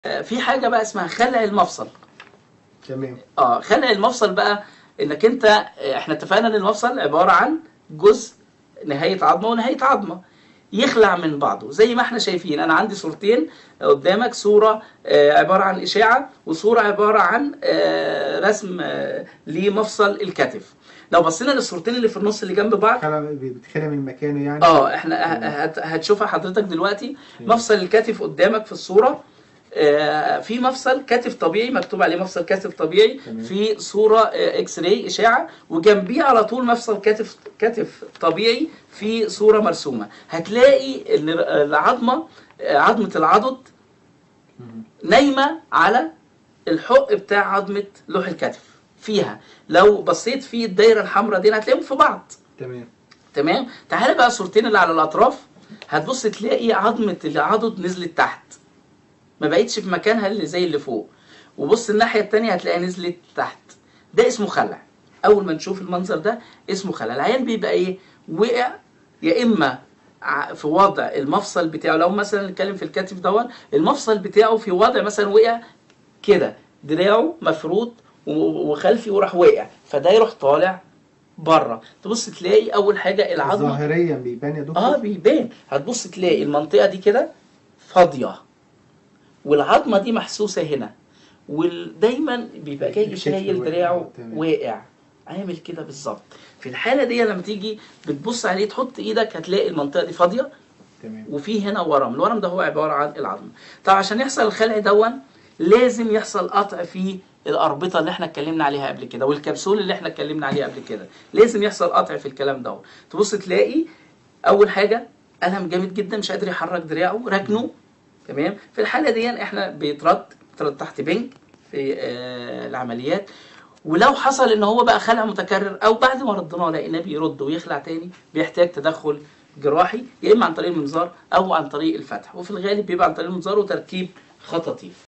آه، في حاجه بقى اسمها خلع المفصل تمام اه خلع المفصل بقى انك انت آه، احنا اتفقنا ان المفصل عباره عن جزء نهايه عظمه ونهايه عظمه يخلع من بعضه زي ما احنا شايفين انا عندي صورتين قدامك صوره آه، عباره عن اشاعه وصوره عباره عن آه، رسم آه، لمفصل الكتف لو بصينا للصورتين اللي في النص اللي جنب بعض خلع بيتخلع من مكانه يعني اه احنا ه- هت- هتشوفها حضرتك دلوقتي مفصل الكتف قدامك في الصوره آه، في مفصل كتف طبيعي مكتوب عليه مفصل كتف طبيعي تمام. في صوره آه، اكس راي اشاعه وجنبيه على طول مفصل كتف كتف طبيعي في صوره مرسومه هتلاقي ان العظمه آه، عظمه العضد مم. نايمه على الحق بتاع عظمه لوح الكتف فيها لو بصيت في الدايره الحمراء دي هتلاقيهم في بعض تمام تمام تعالى بقى الصورتين اللي على الاطراف هتبص تلاقي عظمه العضد نزلت تحت ما بقتش في مكانها اللي زي اللي فوق وبص الناحيه التانية هتلاقيها نزلت تحت ده اسمه خلع اول ما نشوف المنظر ده اسمه خلع العيان بيبقى ايه وقع يا اما ع- في وضع المفصل بتاعه لو مثلا نتكلم في الكتف دون المفصل بتاعه في وضع مثلا وقع كده دراعه مفروض و- وخلفي وراح وقع فده يروح طالع بره تبص تلاقي اول حاجه العظمه ظاهريا بيبان يا دكتور اه بيبان هتبص تلاقي المنطقه دي كده فاضيه والعظمه دي محسوسه هنا ودايما بيبقى جاي الكتف شايل واقع. دراعه تمام. واقع عامل كده بالظبط في الحاله دي لما تيجي بتبص عليه تحط ايدك هتلاقي المنطقه دي فاضيه تمام وفي هنا ورم الورم ده هو عباره عن العظم طب عشان يحصل الخلع دون لازم يحصل قطع في الاربطه اللي احنا اتكلمنا عليها قبل كده والكبسول اللي احنا اتكلمنا عليه قبل كده لازم يحصل قطع في الكلام ده تبص تلاقي اول حاجه الم جامد جدا مش قادر يحرك دراعه ركنه تمام في الحاله دي احنا بيترد بيترد تحت بنج في آه العمليات ولو حصل ان هو بقى خلع متكرر او بعد ما ردناه لقيناه بيرد ويخلع تاني بيحتاج تدخل جراحي يا اما عن طريق المنظار او عن طريق الفتح وفي الغالب بيبقى عن طريق المنظار وتركيب خطاطيف